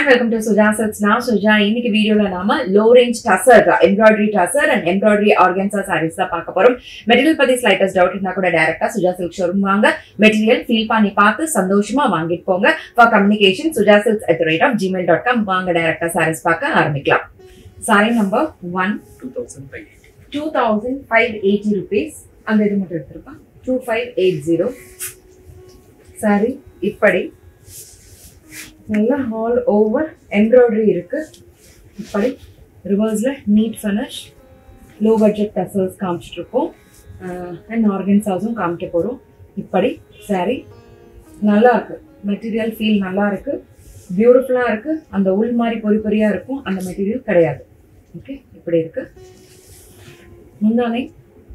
And welcome to Suja சட்ஸ் நான் சுஜா இன்னைக்கு வீடியோல நாம low range tussar embroidery tussar and embroidery organza sarees தான் பார்க்க போறோம் மெட்டீரியல் பத்தி ஸ்லைட்டஸ் டவுட் இருந்தா கூட டைரக்டா சுஜா சில்க் ஷோரூம் வாங்க மெட்டீரியல் ஃபீல் பண்ணி பார்த்து சந்தோஷமா வாங்கிட்டு போங்க for communication Suja silks at rate of Gmail dot com வாங்க டைரக்டா சாரீஸ் பார்க்க ஆரம்பிக்கலாம் saree number one 2580. Two thousand five eighty rupees அந்த இது மட்டும் எடுத்திருப்பான் two five eight zero saree இப்படி நல்லா ஆல் ஓவர் எம்ப்ராய்டரி இருக்கு இப்படி ரிவர்ஸ்ல neat finish low budget tassels காமிச்சிட்டு இருக்கோம் அண்ட் ஆர்கன்ஸாஸும் காமிக்க போகிறோம் இப்படி சாரி நல்லா இருக்கு மெட்டீரியல் ஃபீல் நல்லா இருக்கு பியூட்டிஃபுல்லாக இருக்கு அந்த உள் மாதிரி பொறி பொறியா இருக்கும் அந்த மெட்டீரியல் கிடையாது ஓகே இப்படி இருக்கு முந்தானை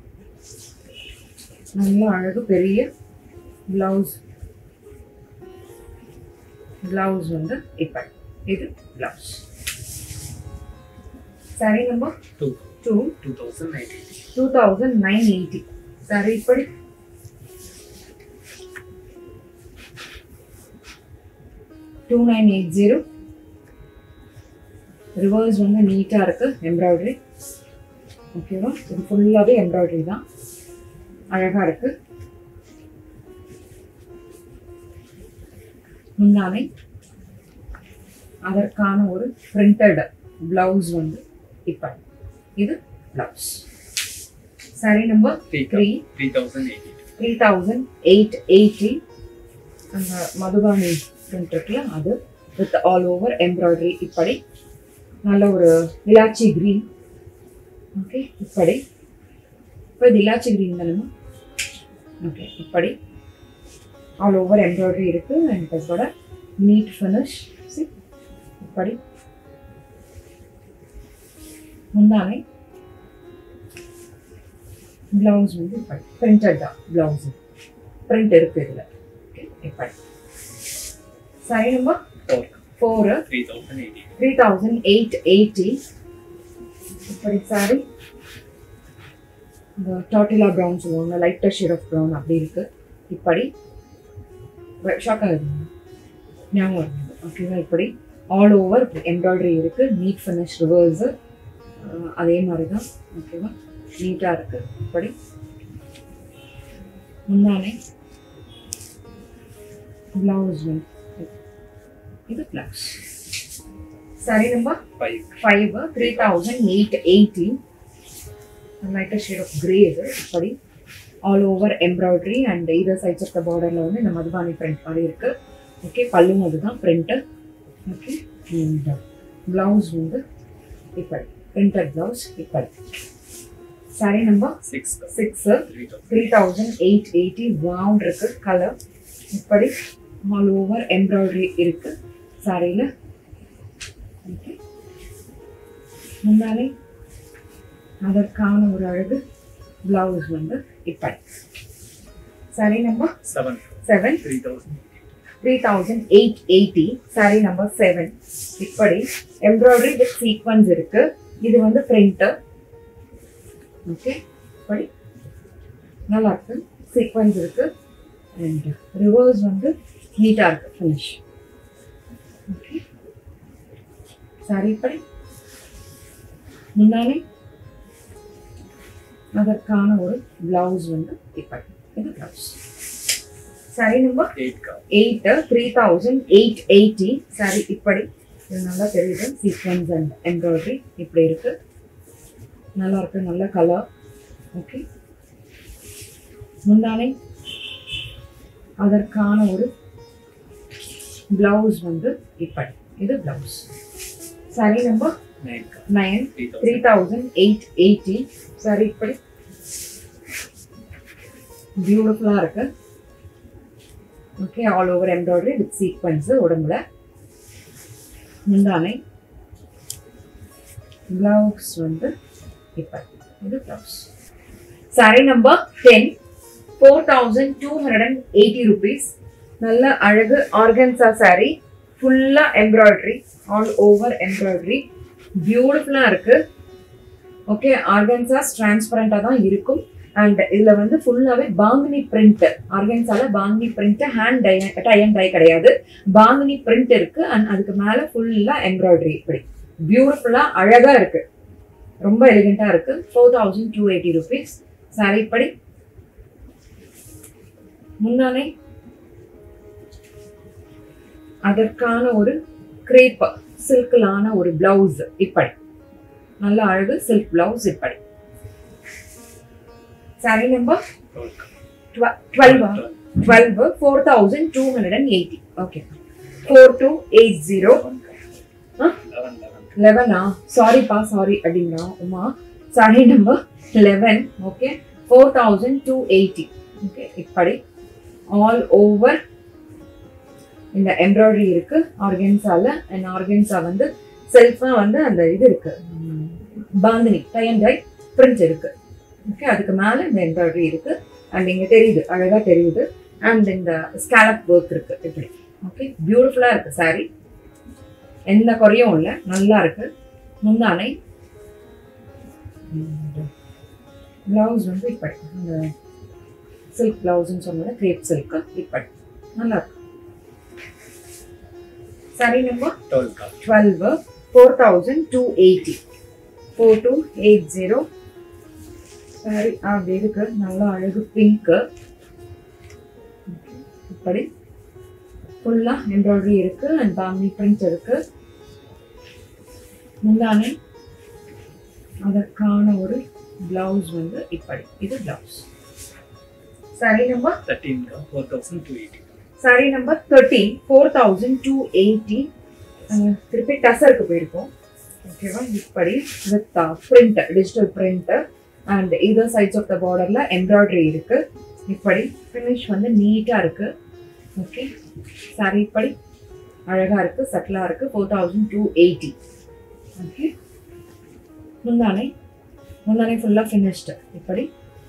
நல்ல அழகு பெரிய பிளவுஸ் பிளவுஸ் வந்து இப்படி இது blouse saree number Two. Two 2080. Two thousand nine eighty saree இப்படி two nine eight zero reverse வந்து நீட்டாக இருக்கு எம்ப்ராய்டரி ஓகேவா இது ஃபுல்லாகவே எம்ப்ராய்டரி தான் அழகாக இருக்கு முந்தானை அதற்கான ஒரு பிரிண்டட் பிளவுஸ் வந்து இப்ப இது blouse saree number Three three 3080. Three thousand eight eighty அந்த மதுபானி பிரிண்ட் இருக்குல்ல அது வித் ஆல் ஓவர் எம்ப்ராய்டரி இப்படி நல்ல ஒரு இலாச்சி கிரீன் ஓகே இப்படி இப்போ இது இலாச்சி கிரீன் தானேம்மா ஓகே இப்படி ஆல் ஓவர் எம்ப்ராய்டரி இருக்கு அண்ட் இதோட நீட் ஃபினிஷ் இப்படி முந்தானை பிளவுஸ் வந்து இப்படி பிரிண்டட் தான் பிளவுஸ் பிரிண்ட் இருக்கு இதுல ஓகே இப்படி சரி number Four. Four 3080. Three thousand eight eighty இப்படி சாரி இந்த டாட்டிலா ப்ரௌன் சொல்லுவாங்க லைட்டர் ஷேட் ஆஃப் ப்ரௌன் அப்படி இருக்கு இப்படி ஷாக் ஆகுது ஞாபகம் வருது ஓகேவா இப்படி ஆல் ஓவர் எம்ப்ராய்டரி இருக்கு நீட் ஃபினிஷ் ரிவர்ஸ் அதே மாதிரி தான் ஓகேவா நீட்டாக இருக்கு இப்படி முன்னாலே பிளவுஸ் வந்து இது பிளவுஸ் சரி number Five. Five three thousand eight eighty lighter shade of grey இது இப்படி all over embroidery and either sides of the பார்டரில் வந்து இந்த மதுபானி பிரிண்ட் மாதிரி இருக்கு ஓகே பல்லும் அதுதான் பிரிண்ட்டு ஓகே அண்ட் ப்ளவுஸ் வந்து இப்படி பிரிண்டட் ப்ளவுஸ் இப்படி saree number Six. Six 3000. Three thousand eight eighty வாவுண்ட் இருக்கு கலர் இப்படி ஆல் ஓவர் எம்ப்ராய்டரி இருக்கு சாரியில் ஓகே முன்னாலே அதற்கான ஒரு அழகு பிளவுஸ் வந்து இப்படி saree number Seven. Seven 3080. Three thousand eight eighty saree number seven இப்படி எம்ப்ராய்டரி வித் சீக்வன்ஸ் இருக்கு இது வந்து பிரிண்ட் ஓகே இப்படி நல்லா இருக்கு சீக்வன்ஸ் இருக்கு அண்ட் ரிவர்ஸ் வந்து நீட்டாக இருக்கு ஃபினிஷ் ஓகே சாரி இப்படி முன்னாலே அதற்கான ஒரு பிளவுஸ் வந்து இப்படி இது blouse saree number Eight car. Eight three thousand eight eighty saree இப்படி இது நல்லா தெரியுது சீக்வன்ஸ் அண்ட் எம்ப்ராய்டரி இப்படி இருக்கு நல்லா இருக்கு நல்ல கலர் ஓகே முந்தானை அதற்கான ஒரு பிளவுஸ் வந்து இப்படி இது blouse saree number Nine car. Nine 3000. Three thousand eight eighty saree இப்படி பியூட்டிஃபுல்லாக இருக்கு okay all over embroidery with sequins உடம்புல முந்தானை பிளவுஸ் வந்து இப்ப இது blouse saree number ten four thousand two hundred and eighty rupees நல்ல அழகு ஆர்கன்சா சாரி ஃபுல்லாக எம்ப்ராய்டரி ஆல் ஓவர் எம்ப்ராய்டரி பியூட்டிஃபுல்லாக இருக்கு ஓகே ஆர்கன்சாஸ் டிரான்ஸ்பரண்டாக தான் இருக்கும் அண்ட் இதுல வந்து ஃபுல்லாவே பாங்கினி பிரிண்ட் ஆர்கன்ஸால bandhani print hand tie tie and dye கிடையாது பாங்கினி பிரிண்ட் இருக்கு அண்ட் அதுக்கு மேல ஃபுல்லா எம்ப்ராய்டரி இப்படி பியூட்டிஃபுல்லா அழகா இருக்கு ரொம்ப எலிகெண்டா இருக்கு four thousand two eighty rupees saree படி முன்னாலே அதற்கான ஒரு கிரேப் சில்கிலான ஒரு பிளவுஸ் இப்படி நல்ல அழகு சில்க் பிளவுஸ் இப்படி saree number twelve twelve four thousand two hundred and eighty okay four two eight zero eleven eleven லெவனா சாரிப்பா சாரி அப்படிங்களா Uma saree number eleven okay four thousand two eighty okay இப்படி all over இந்த embroidery இருக்கு ஆர்கன்ஸால and organza வந்து செல்ஃபா வந்து அந்த இது இருக்கு ம், bandhani tie and dye print இருக்கு ஓகே அதுக்கு மேல இந்த எம்ப்ராய்டரி இருக்கு அண்ட் இங்க தெரியுது அழகா தெரியுது அண்ட் இந்த ஸ்கேலப் ஒர்க் இருக்கு இப்படி ஓகே பியூட்டிஃபுல்லா இருக்கு saree எந்த குறையும் இல்லை நல்லா இருக்கு முந்தானை பிளவுஸ் வந்து இப்படி இந்த சில்க் பிளவுஸ்ன்னு சொன்னது கிரேப் சில்க் இப்படி நல்லா இருக்கு சரி நம்பர் டுவெல் கா twelve four thousand two eighty four two eight zero சரி அப்படி இருக்கு நல்லா அழகு பிங்க்கு இப்படி ஃபுல்லாக எம்ப்ராய்டரி இருக்கு அண்ட் பாமி பிரிண்ட் இருக்கு முந்தானை அதற்கான ஒரு பிளவுஸ் வந்து இப்படி இது பிளவுஸ் சரி நம்பர் தேர்ட்டீன் கா four thousand two eighty saree number thirteen four thousand two eighty திருப்பி டசருக்கு போயிருக்கோம் ஓகேவா இப்படி with print digital print and either sides of the பார்டர்ல எம்ப்ராய்டரி இருக்கு இப்படி ஃபினிஷ் வந்து நீட்டா இருக்கு ஓகே சாரி இப்படி அழகா இருக்கு சட்டிலா இருக்கு four thousand two eighty okay முந்தானை முந்தானை ஃபுல்லாக ஃபினிஷ்டு இப்படி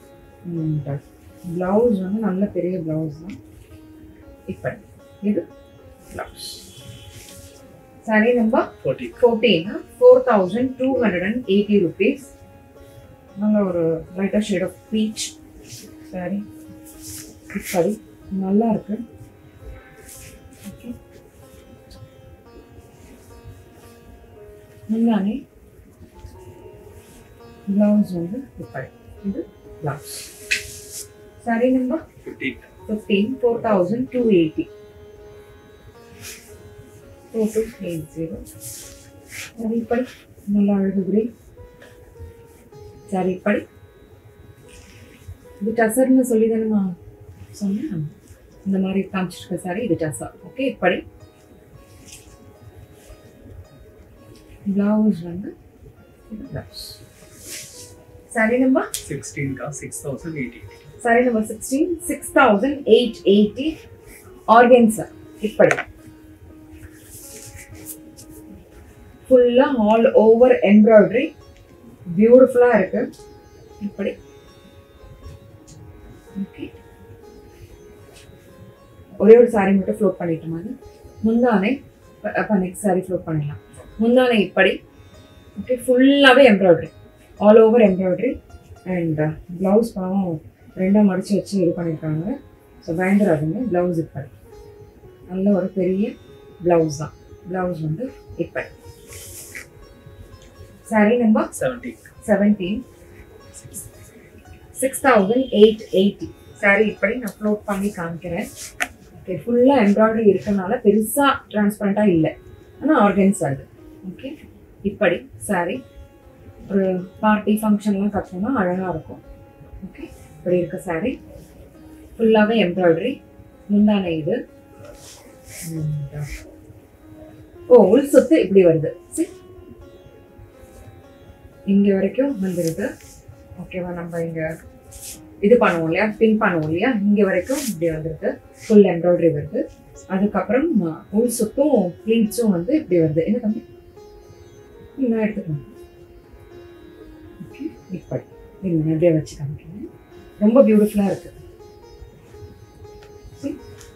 ப்ளவுஸ் வந்து நல்ல பெரிய ப்ளவுஸ் தான் இப்படி இது blouse saree number forty fourteen four thousand two hundred and eighty rupees நல்ல ஒரு lighter shade of peach saree இப்படி நல்லா இருக்கு Okay. முன்னாடி பிளவுஸ் வந்து இப்படி இது blouse saree number fifteen fifteen four thousand two eighty four two eight zero சரி படி நல்லா அழகுகிறே சரி படி இது டசர்னு சொல்லி தானே நான் சொன்னேன் இந்த மாதிரி காமிச்சிருக்க சாரி இது டசர் ஓகே இப்படி பிளவுஸ் வந்து இது பிளவுஸ் சாரி நம்பர் சிக்ஸ்டீன் கா six thousand eighty saree number sixteen six thousand eight eighty organza இப்படி ஃபுல்லாக ஆல் ஓவர் எம்ப்ராய்டரி பியூட்டிஃபுல்லாக இருக்கு இப்படி ஓகே ஒரே ஒரு சாரி மட்டும் ஃப்ளோட் பண்ணிட்டு மாதிரி முந்தானை அப்போ நெக்ஸ்ட் சாரி ஃப்ளோட் பண்ணிடலாம் முந்தானை இப்படி ஓகே ஃபுல்லாகவே embroidery all over embroidery and blouse பாவம் ரெண்டாக மடிச்சு வச்சு இது பண்ணியிருக்காங்க ஸோ பயந்துராதுங்க ப்ளவுஸ் இப்படி நல்ல ஒரு பெரிய ப்ளவுஸ் தான் ப்ளவுஸ் வந்து இப்படி saree number seventeen seventeen six thousand eight eighty saree இப்படி நான் ஃப்ளோட் பண்ணி காமிக்கிறேன் ஓகே ஃபுல்லாக எம்ப்ராய்டரி இருக்கனால பெருசாக டிரான்ஸ்பரண்ட்டாக இல்லை ஆனால் ஆர்கன்ஸ் அது ஓகே இப்படி சாரி ஒரு பார்ட்டி ஃபங்க்ஷன்லாம் கட்டணும்னா அழகாக இருக்கும் ஓகே இப்படி இருக்க சாரி ஃபுல்லாகவே எம்ப்ராய்டரி முந்தானை இது And, uh, ஓ உள் சுத்து இப்படி வருது சரி இங்க வரைக்கும் வந்துருது ஓகேவா நம்ம இங்க இது பண்ணுவோம் இல்லையா பின் பண்ணுவோம் இல்லையா இங்க வரைக்கும் இப்படி வந்துருது ஃபுல் எம்ப்ராய்டரி வருது அதுக்கப்புறம் அஹ், உள் சுத்தும் ப்ளீட்ஸும் வந்து இப்படி வருது என்ன தம்பி நான் எடுத்துக்கணும் ஓகே இப்படி இது நான் அப்படியே வச்சு காமிக்கிறேன் ரொம்ப பியூட்டிஃபுல்லாக இருக்கு See?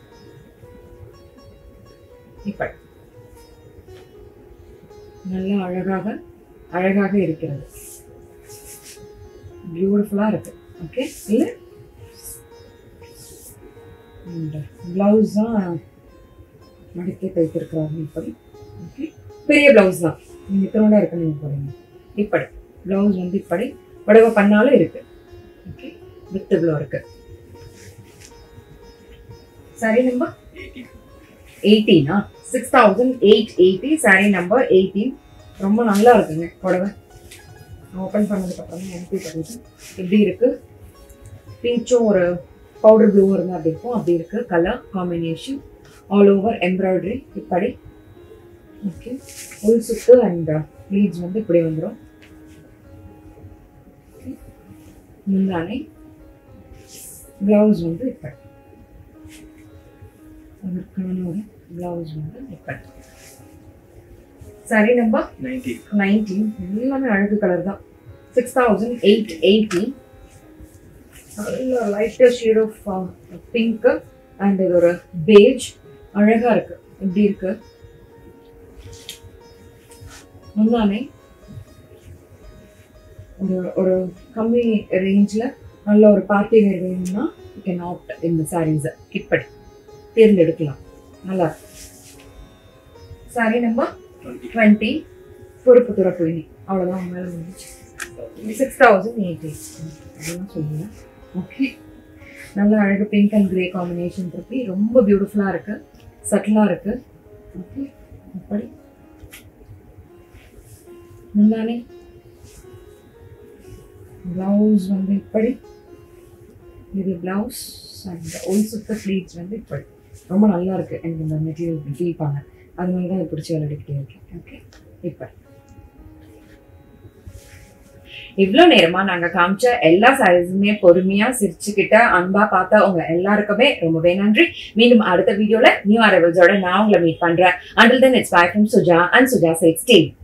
இப்படி நல்லா அழகாக அழகாக இருக்கிறது பியூட்டிஃபுல்லாக இருக்கு ஓகே இல்லை ப்ளவுஸ் தான் மடிக்க தைத்திருக்கிறாங்க இப்படி ஓகே பெரிய ப்ளவுஸ் தான் நீங்கள் இத்தனோட இருக்கு நீங்கள் போகிறீங்க இப்படி ப்ளவுஸ் வந்து இப்படி புடவை பண்ணாலும் இருக்கு ஓகே வித் இவ்வளோ இருக்கு சாரி நம்பர் எயிட்டீன் எயிட்டீனா six thousand eight eighty saree number eighteen ரொம்ப நல்லா இருக்குங்க புடவை ஓப்பன் பண்ணதுக்கப்புறம் எனக்கு தெரியுது எப்படி இருக்கு பீச்சும் ஒரு பவுடர் ப்ளூ இருந்தால் அப்படி இருக்கும் அப்படி இருக்கு colour combination all over embroidery இப்படி ஓகே உள் சுத்து அண்ட் ப்ளீட்ஸ் வந்து இப்படி வந்துடும் முந்தானை ப்ளவுஸ் வந்து இப்படி அதற்கான ஒரு ப்ளவுஸ் வந்து இப்படி சரி நம்பர் நைன்டீன் நைன்டீன் எல்லாமே அழகு கலர் தான் சிக்ஸ் தௌசண்ட் எயிட் எயிட்டி நல்ல lighter shade of pink and இது ஒரு பேஜ் அழகா இருக்கு எப்படி இருக்கு முன்னாமே ஒரு ஒரு கம்மி ரேஞ்சில் நல்ல ஒரு பார்ட்டி வேர் வேணும்னா யூ கேன் ஆப்ட் இந்த சாரீஸை இப்படி தேர்ந்தெடுக்கலாம் நல்லா சாரி நம்பர் டுவெண்ட்டி டுவெண்ட்டி பொறுப்பு துறப்பு இனி அவ்வளோதான் மேலே முடிஞ்சு சிக்ஸ் தௌசண்ட் எயிட்டி அதெல்லாம் சொல்லுங்க ஓகே நல்ல அழகு பிங்க் அண்ட் கிரே காம்பினேஷன் இருக்கு ரொம்ப பியூட்டிஃபுல்லாக இருக்கு சட்டிலாக இருக்கு ஓகே அப்படி முன்னாடி ப்ளவுஸ் வந்து இப்படி இது ப்ளவுஸ் அண்ட் உள் சுத்த ஃப்ளீட்ஸ் வந்து இப்படி ரொம்ப நல்லா இருக்கு எனக்கு இந்த மெட்டீரியல் ஃபீல் பண்ண அதனால தான் இது பிடிச்சி விளையாடிக்கிட்டே இருக்கேன் ஓகே இப்போ இவ்வளோ நேரமா நாங்க காமிச்ச எல்லா சாரீஸுமே பொறுமையா சிரிச்சுக்கிட்ட அன்பா பார்த்த உங்க எல்லாருக்குமே ரொம்பவே நன்றி மீண்டும் அடுத்த வீடியோல நியூ அரைவல்ஸோட நான் உங்களை மீட் பண்றேன் until then it's bye from Suja and Suja sixteen